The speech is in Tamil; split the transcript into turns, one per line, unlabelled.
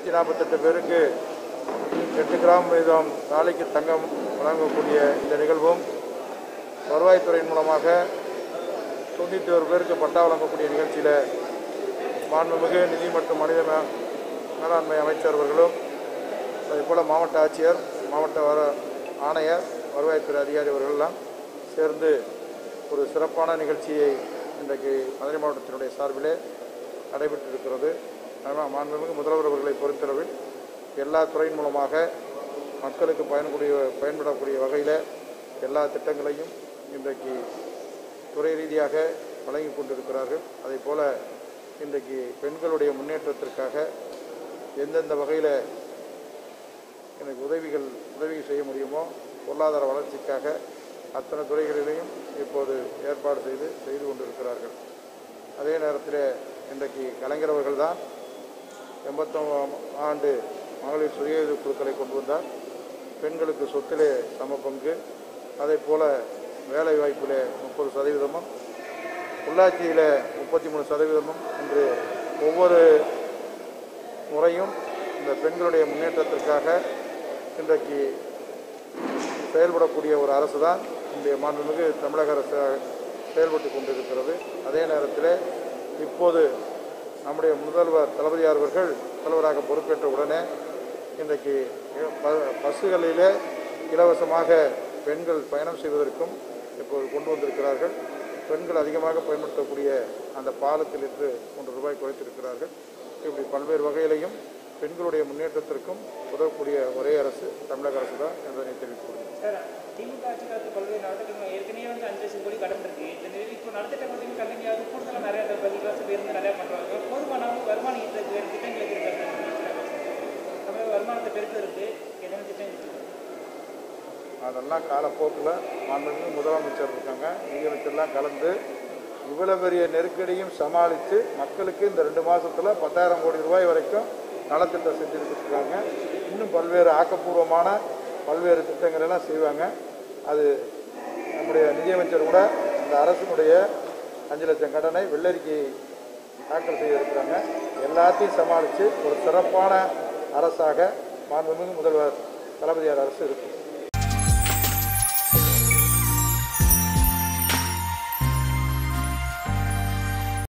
நூற்றி நாற்பத்தெட்டு பேருக்கு எட்டு கிராம் வீதம் நாளைக்கு தங்கம் வழங்கக்கூடிய இந்த நிகழ்வும் வருவாய்த்துறையின் மூலமாக தொண்ணூற்றி ஒரு பேருக்கு பட்டா வழங்கக்கூடிய நிகழ்ச்சியில் மாண்புமிகு நிதி மற்றும் மனித மே- மேலாண்மை அமைச்சர் அவர்களும் அதேபோல் மாவட்ட ஆட்சியர் மாவட்ட வர ஆணையர் வருவாய்த்துறை அதிகாரி அவர்களெல்லாம் சேர்ந்து ஒரு சிறப்பான நிகழ்ச்சியை இன்றைக்கு மதுரை மாவட்டத்தினுடைய சார்பிலே நடைபெற்றிருக்கிறது அதனால் மாண்புமிகு முதல்வர் அவர்களை பொறுத்தளவில் எல்லா துறையின் மூலமாக மக்களுக்கு பயன்படைய பயன்படக்கூடிய வகையில் எல்லா திட்டங்களையும் இன்றைக்கு துறை ரீதியாக வழங்கி கொண்டிருக்கிறார்கள் அதே போல இன்றைக்கு பெண்களுடைய முன்னேற்றத்திற்காக எந்தெந்த வகையில் எனக்கு உதவிகள் உதவி செய்ய முடியுமோ பொருளாதார வளர்ச்சிக்காக அத்தனை துறைகளிலையும் இப்போது ஏற்பாடு செய்து செய்து கொண்டிருக்கிறார்கள் அதே நேரத்தில் இன்றைக்கு கலைஞர் அவர்கள் தான் எண்பத்தொம்பதாம் ஆண்டு மகளிர் சுய உதவிக் குழுக்களை கொண்டு வந்தார் பெண்களுக்கு சொத்திலே சம பங்கு அதே போல வேலை வாய்ப்பில் முப்பது சதவீதமும் உள்ளாட்சியில் முப்பத்தி மூணு சதவீதமும் என்று ஒவ்வொரு முறையும் இந்த பெண்களுடைய முன்னேற்றத்திற்காக இன்றைக்கு செயல்படக்கூடிய ஒரு அரசு தான் இன்றைய மாண்புமிகு தமிழக அரசு செயல்பட்டு கொண்டிருக்கிறது அதே நேரத்தில் இப்போது நம்முடைய முதல்வர் தளபதியார் அவர்கள் முதல்வராக பொறுப்பேற்ற உடனே இன்றைக்கு ப- பஸ்ஸுகளிலே இலவசமாக பெண்கள் பயணம் செய்வதற்கும் இப்போது கொண்டு வந்திருக்கிறார்கள் பெண்கள் அதிகமாக பயன்படுத்தக்கூடிய அந்த பாலத்தில் இன்று மூன்று ரூபாய் குறைத்திருக்கிறார்கள் இப்படி பல்வேறு வகையிலையும் பெண்களுடைய முன்னேற்றத்திற்கும் உதவக்கூடிய ஒரே அரசு தமிழக அரசு தான் என்பதை தெரிவித்துக் கொள்கிறேன்
சார் திமுக ஆட்சி காலத்து பல்வேறு நலத்திட்டங்கள் ஏற்கனவே வந்து அஞ்சு லட்சம் கோடி கடன் இருக்கு இந்த நிலையில் இப்போ நலத்திட்டம் பார்த்தீங்கன்னா கல்வியாவது கூடுதலாக நிறைய இந்த பள்ளிவாசி பேருந்து நிறைய பண்ணுறாங்க போதுமான அளவு வருமானம் ஈட்டுறதுக்கு வேறு திட்டங்களுக்கு இருக்கிறது தமிழக வருமானத்தை பெருக்கிறதுக்கு எதனா திட்டம் இருக்கு
அதெல்லாம் காலப்போக்கில் மாண்புமிகு முதலமைச்சர் இருக்காங்க நிதியமைச்சர்லாம் கலந்து இவ்வளோ பெரிய நெருக்கடியும் சமாளித்து மக்களுக்கு இந்த ரெண்டு மாசத்துல பத்தாயிரம் கோடி ரூபாய் வரைக்கும் நலத்திட்டம் செஞ்சுட்டு இருக்காங்க இன்னும் பல்வேறு ஆக்கப்பூர்வமான பல்வேறு திட்டங்கள் எல்லாம் செய்வாங்க அது நம்முடைய நிதியமைச்சர் கூட இந்த அரசினுடைய அஞ்சு லட்சம் கடனை வெள்ளரிக்கை தாக்கல் செய்ய இருக்கிறாங்க எல்லாத்தையும் சமாளித்து ஒரு சிறப்பான அரசாக மாண்புமிகு முதல்வர் தளபதியார் அரசு இருக்கு